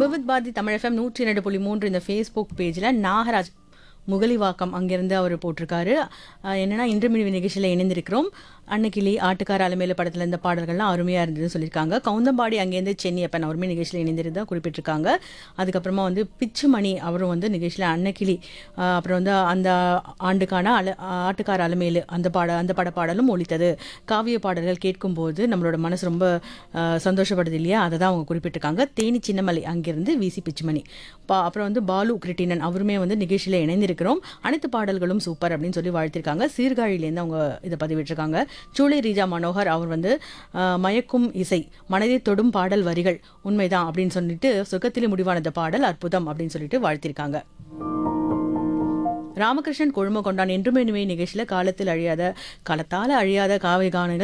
Vividh Bharathi Tamil FM நூற்றி இரண்டு புள்ளி மூன்று இந்த ஃபேஸ்புக் பேஜில் நாகராஜ் முகலிவாக்கம் அங்கேருந்து அவர் போட்டிருக்காரு அஹ் என்னன்னா இன்று மினிவு நிகழ்ச்சியில் இணைந்திருக்கிறோம் அன்னைக்கிளி ஆட்டுக்கார அலமேல படத்தில் இந்த பாடல்கள்லாம் அருமையாக இருந்ததுன்னு சொல்லியிருக்காங்க கவுந்தம்பாடி அங்கேருந்து சென்னியப்பன் அவருமே நிகழ்ச்சியில் இணைந்திருந்தா குறிப்பிட்டிருக்காங்க அதுக்கப்புறமா வந்து பிச்சுமணி அவரும் வந்து நிகழ்ச்சியில் அன்னக்கிளி அஹ் அப்புறம் வந்து அந்த ஆண்டுக்கான அல ஆட்டுக்கார அலமேலு அந்த பாட அந்த பட பாடலும் ஒலித்தது காவிய பாடல்கள் கேட்கும்போது நம்மளோட மனசு ரொம்ப அஹ், சந்தோஷப்படுது இல்லையா அதை தான் அவங்க குறிப்பிட்டிருக்காங்க தேனி சின்னமலை அங்கிருந்து விசி பிச்சுமணி பா அப்புறம் வந்து பாலு கிருட்டினன் அவருமே வந்து நிகழ்ச்சியில் இணைந்திருக்கிறோம் அனைத்து பாடல்களும் சூப்பர் அப்படின்னு சொல்லி வாழ்த்திருக்காங்க சீர்காழியிலேருந்து அவங்க இதை பதிவிட்டிருக்காங்க சூளை ரீஜா மனோகர் அவர் வந்து அஹ், மயக்கும் இசை மனதை தொடும் பாடல் வரிகள் உண்மைதான் அப்படின்னு சொல்லிட்டு சுகத்திலே முடிவானது பாடல் அற்புதம் அப்படின்னு சொல்லிட்டு வாழ்த்திருக்காங்க ராமகிருஷ்ணன் கொழும கொண்டான் என்றுமே இனிமே நிகழ்ச்சியில் காலத்தில் அழியாத காலத்தால் அழியாத காவை கானங்கள்